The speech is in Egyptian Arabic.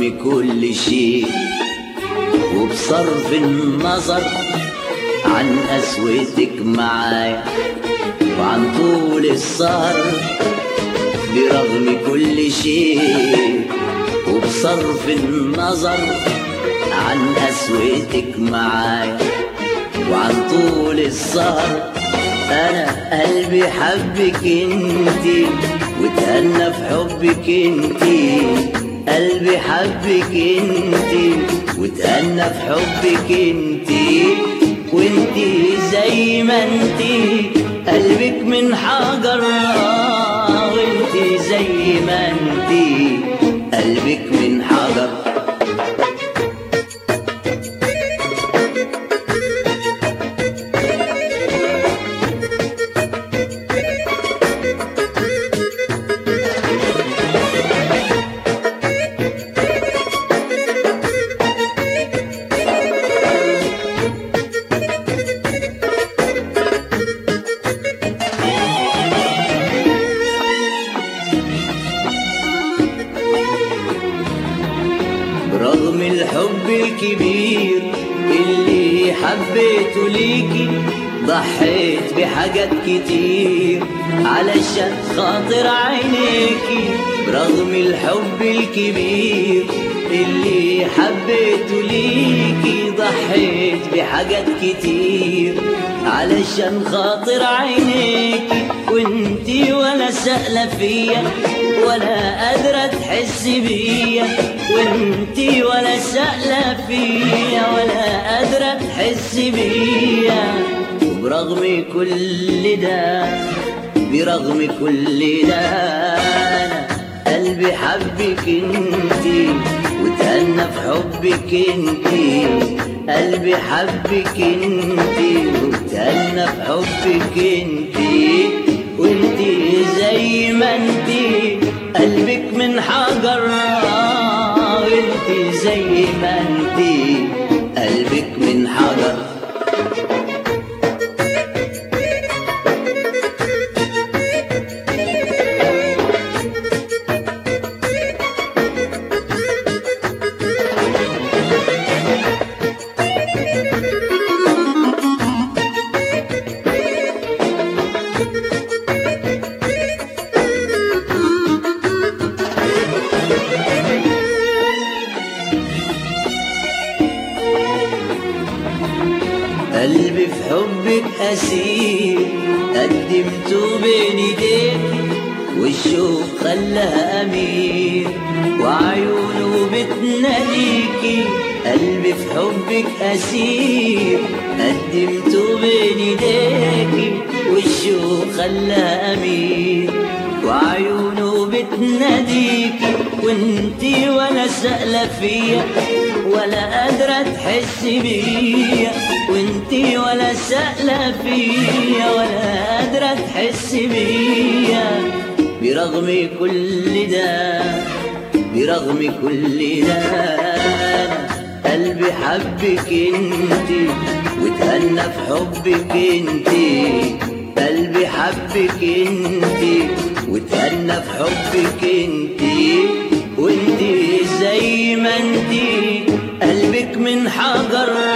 برغم كل شيء وبصرف النظر عن قسوتك معايا وعن طول السهر برغم كل شيء وبصرف النظر عن قسوتك معايا وعن طول السهر انا قلبي حبك انتي وتهنى في حبك انتي قلبي حبك انتي وتهنى في حبك انتي وانتي زي ما انتي قلبك من حجر آه وانتي زي ما انتي قلبك من حجر برغم الحب الكبير اللي حبيته ليكي ضحيت بحاجات كتير علشان خاطر عينيكي برغم الحب الكبير اللي حبيته ليكي ضحيت بحاجات كتير علشان خاطر عينيكي وانتي ولا سألة فيا ولا قادرة تحس بيا وانتي ولا سألة فيا ولا قادرة تحس بيا وبرغم كل ده برغم كل ده أنا قلبي حبك انتي وتهنى في حبك انتي قلبي حبك انتي وتهنى في حبك انتي وانتي زي ما انتي قلبك من حجر آه، وانتي زي ما انتي قلبك من حجر قلبي في حبك أسير قدمته بين ايديك والشوق خلاها أمير وعيونه بتناديكي قلبي في حبك أسير قدمته بين ايديكي والشوق خلاها أمير وعيونه بتناديكي وانتي ولا سألة فيا ولا قادرة تحس بيا وانتي ولا سألة فيا ولا قادرة تحس بيا برغم كل ده برغم كل ده أنا قلبي حبك انتي وتهنى في حبك انتي قلبي حبك انتي وتهنى في حبك انتي وانتي زي ما انتي قلبك من حجر